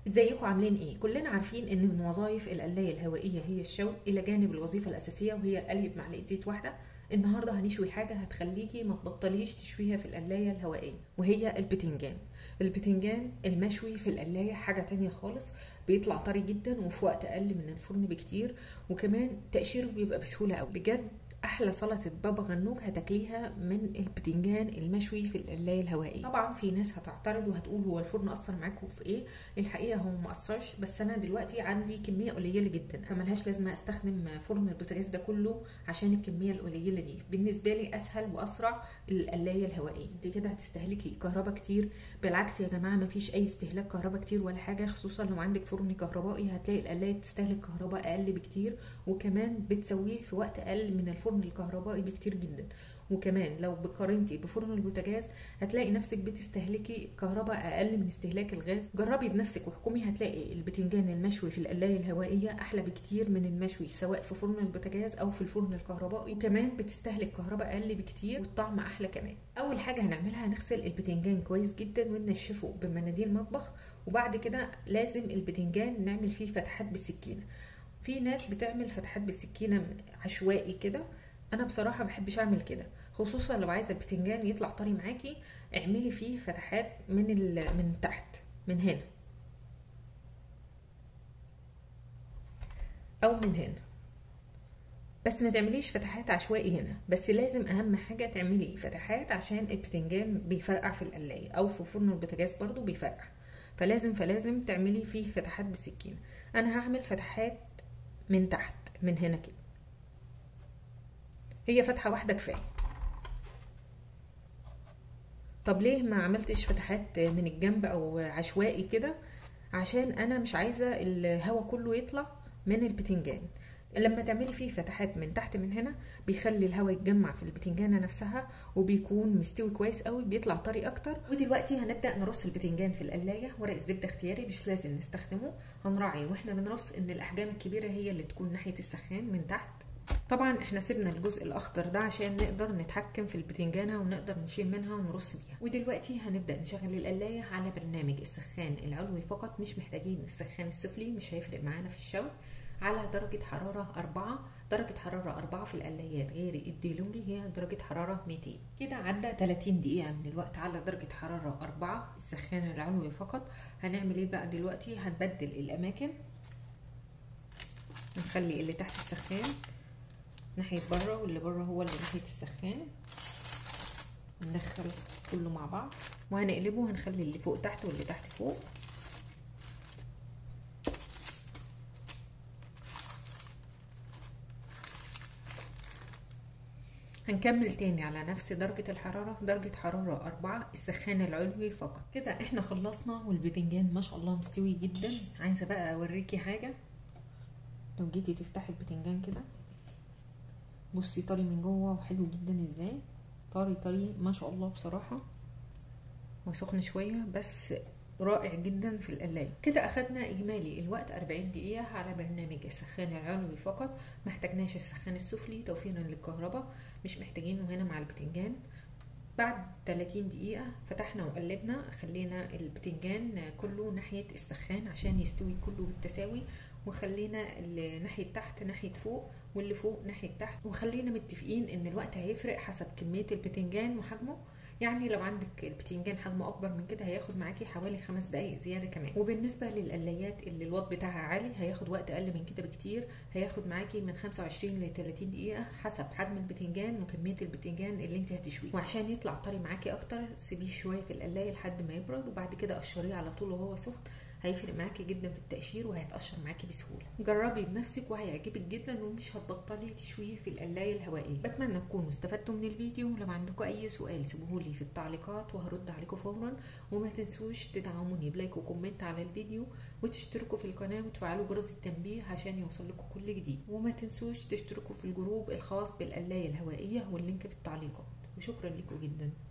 ازيكم عاملين ايه كلنا عارفين ان من وظائف القلايه الهوائيه هي الشوي الى جانب الوظيفه الاساسيه وهي قلي بمعلقه زيت واحده النهارده هنشوي حاجه هتخليكي ما تبطليش تشويها في القلايه الهوائيه وهي البتنجان البتنجان المشوي في القلايه حاجه تانية خالص بيطلع طري جدا وفي وقت اقل من الفرن بكتير وكمان تقشيره بيبقى بسهوله قوي بجد احلى سلطه بابا غنوج هتاكليها من البتنجان المشوي في القلايه الهوائيه طبعا في ناس هتعترض وهتقول هو الفرن اثر معاكم في ايه الحقيقه هو ما اثرش بس انا دلوقتي عندي كميه قليله جدا فملهاش لازمه استخدم فرن البوتاجاز ده كله عشان الكميه القليله دي بالنسبه لي اسهل واسرع القلايه الهوائيه انت كده هتستهلكي كهرباء كتير بالعكس يا جماعه ما فيش اي استهلاك كهرباء كتير ولا حاجه خصوصا لو عندك فرن كهربائي هتلاقي القلايه بتستهلك كهرباء اقل بكتير وكمان بتسويه في وقت اقل من الفرن الكهربائي بكتير جدا وكمان لو بقارنتي بفرن البوتاجاز هتلاقي نفسك بتستهلكي كهرباء اقل من استهلاك الغاز جربي بنفسك واحكمي هتلاقي البتنجان المشوي في القلايه الهوائيه احلى بكتير من المشوي سواء في فرن البوتاجاز او في الفرن الكهربائي وكمان بتستهلك كهرباء اقل بكتير والطعم احلى كمان اول حاجه هنعملها هنغسل البتنجان كويس جدا وننشفه بمناديل مطبخ وبعد كده لازم البتنجان نعمل فيه فتحات بالسكينه في ناس بتعمل فتحات بالسكينه عشوائي كده انا بصراحه بحبش اعمل كده خصوصا لو عايزه البتنجان يطلع طري معاكي اعملي فيه فتحات من من تحت من هنا او من هنا بس ما تعمليش فتحات عشوائي هنا بس لازم اهم حاجه تعملي فتحات عشان البتنجان بيفرقع في القلايه او في فرن البوتاجاز برضو بيفرقع فلازم فلازم تعملي فيه فتحات بالسكينه انا هعمل فتحات من تحت من هنا كده هي فتحه واحده كفايه طب ليه ما عملتش فتحات من الجنب او عشوائي كده عشان انا مش عايزه الهواء كله يطلع من البتنجان لما تعملي فيه فتحات من تحت من هنا بيخلي الهواء يتجمع في البتنجانه نفسها وبيكون مستوي كويس قوي بيطلع طري اكتر ودلوقتي هنبدا نرص البتنجان في القلايه ورق الزبده اختياري مش لازم نستخدمه هنراعي واحنا بنرص ان الاحجام الكبيره هي اللي تكون ناحيه السخان من تحت طبعا احنا سيبنا الجزء الاخضر ده عشان نقدر نتحكم في البتنجانه ونقدر نشيل منها ونرص بيها ودلوقتي هنبدا نشغل القلايه على برنامج السخان العلوي فقط مش محتاجين السخان السفلي مش هيفرق معانا في الشوي على درجة حرارة أربعة درجة حرارة أربعة في القلايات غير الديلونجي هي درجة حرارة 200 كده عدى 30 دقيقة من الوقت على درجة حرارة أربعة السخان العلوي فقط هنعمل ايه بقى دلوقتي هنبدل الأماكن نخلي اللي تحت السخان ناحية بره واللي بره هو اللي ناحية السخان ندخل كله مع بعض وهنقلبه هنخلي اللي فوق تحت واللي تحت فوق هنكمل تاني على نفس درجة الحرارة درجة حرارة أربعة السخان العلوي فقط كده احنا خلصنا والبتنجان ما شاء الله مستوي جدا عايزة بقى اوريكي حاجة لو جيتي تفتحي البتنجان كده بصي طري من جوه وحلو جدا ازاي طري طري ما شاء الله بصراحة وسخن شوية بس رائع جدا في القلاية كده اخدنا اجمالي الوقت 40 دقيقة على برنامج السخان العلوي فقط ما احتاجناش السخان السفلي توفيرا للكهرباء مش محتاجينه هنا مع البتنجان بعد 30 دقيقة فتحنا وقلبنا خلينا البتنجان كله ناحية السخان عشان يستوي كله بالتساوي وخلينا اللي ناحية تحت ناحية فوق واللي فوق ناحية تحت وخلينا متفقين ان الوقت هيفرق حسب كمية البتنجان وحجمه يعني لو عندك البتنجان حجمه اكبر من كده هياخد معاكي حوالي خمس دقايق زياده كمان وبالنسبه للقلايات اللي الوات بتاعها عالي هياخد وقت اقل من كده بكتير هياخد معاكي من 25 ل 30 دقيقه حسب حجم البتنجان وكميه البتنجان اللي انت هتشويه وعشان يطلع طري معاكي اكتر سيبيه شويه في القلايه لحد ما يبرد وبعد كده قشريه على طول وهو سخن هيفرق معاكي جدا في التقشير وهيتقشر معاكي بسهوله جربي بنفسك وهيعجبك جدا ومش هتبطلي تشويه في القلايه الهوائيه بتمنى تكونوا استفدتوا من الفيديو لو عندكم اي سؤال سيبوهولي في التعليقات وهرد عليكم فورا وما تنسوش تدعموني بلايك وكومنت على الفيديو وتشتركوا في القناه وتفعلوا جرس التنبيه عشان يوصل لكم كل جديد وما تنسوش تشتركوا في الجروب الخاص بالقلايه الهوائيه واللينك في التعليقات وشكرا لكم جدا